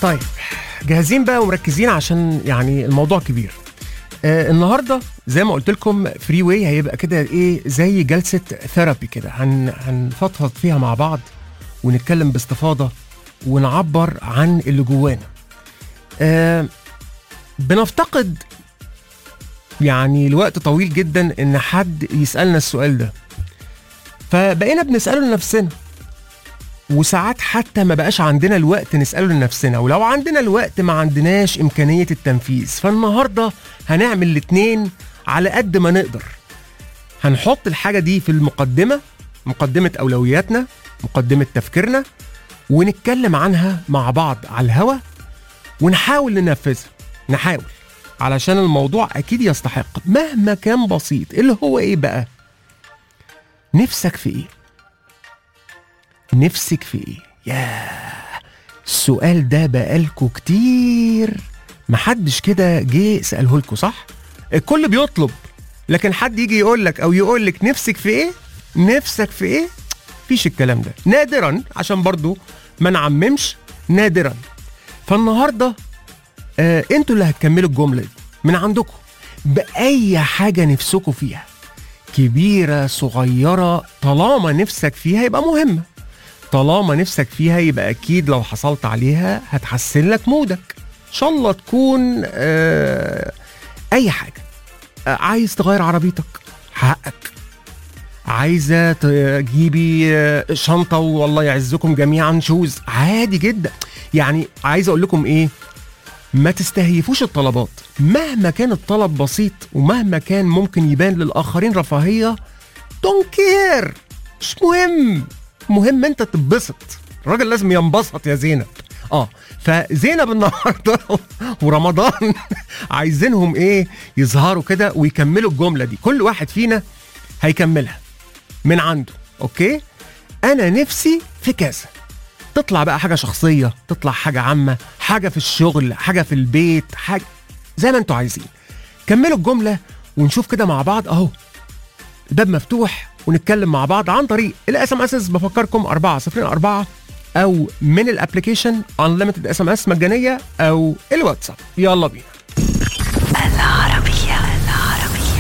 طيب جاهزين بقى ومركزين عشان يعني الموضوع كبير آه النهارده زي ما قلت لكم فري واي هيبقى كده ايه زي جلسه ثيرابي كده هن هنفضفض فيها مع بعض ونتكلم باستفاضه ونعبر عن اللي جوانا آه بنفتقد يعني لوقت طويل جدا ان حد يسالنا السؤال ده فبقينا بنساله لنفسنا وساعات حتى ما بقاش عندنا الوقت نسأله لنفسنا ولو عندنا الوقت ما عندناش إمكانية التنفيذ فالنهاردة هنعمل الاتنين على قد ما نقدر هنحط الحاجة دي في المقدمة مقدمة أولوياتنا مقدمة تفكيرنا ونتكلم عنها مع بعض على الهوا ونحاول ننفذها نحاول علشان الموضوع أكيد يستحق مهما كان بسيط اللي هو إيه بقى نفسك في إيه نفسك في ايه؟ ياه السؤال ده بقالكوا كتير محدش كده جه سأله لكم صح؟ الكل بيطلب لكن حد يجي يقول لك او يقول لك نفسك في ايه؟ نفسك في ايه؟ مفيش الكلام ده نادرا عشان برضو ما نعممش نادرا فالنهارده آه انتوا اللي هتكملوا الجمله دي من عندكم باي حاجه نفسكم فيها كبيره صغيره طالما نفسك فيها يبقى مهمه طالما نفسك فيها يبقى اكيد لو حصلت عليها هتحسن لك مودك ان شاء الله تكون آه اي حاجه آه عايز تغير عربيتك حقك عايزه تجيبي آه شنطه والله يعزكم جميعا شوز عادي جدا يعني عايز اقول لكم ايه ما تستهيفوش الطلبات مهما كان الطلب بسيط ومهما كان ممكن يبان للاخرين رفاهيه دونت كير مش مهم مهم انت تتبسط الراجل لازم ينبسط يا زينب اه فزينب النهارده ورمضان عايزينهم ايه يظهروا كده ويكملوا الجمله دي كل واحد فينا هيكملها من عنده اوكي انا نفسي في كذا تطلع بقى حاجه شخصيه تطلع حاجه عامه حاجه في الشغل حاجه في البيت حاجه زي ما انتوا عايزين كملوا الجمله ونشوف كده مع بعض اهو الباب مفتوح ونتكلم مع بعض عن طريق الاس ام اس بفكركم 404 او من الابلكيشن انليمتد اس ام اس مجانيه او الواتساب يلا بينا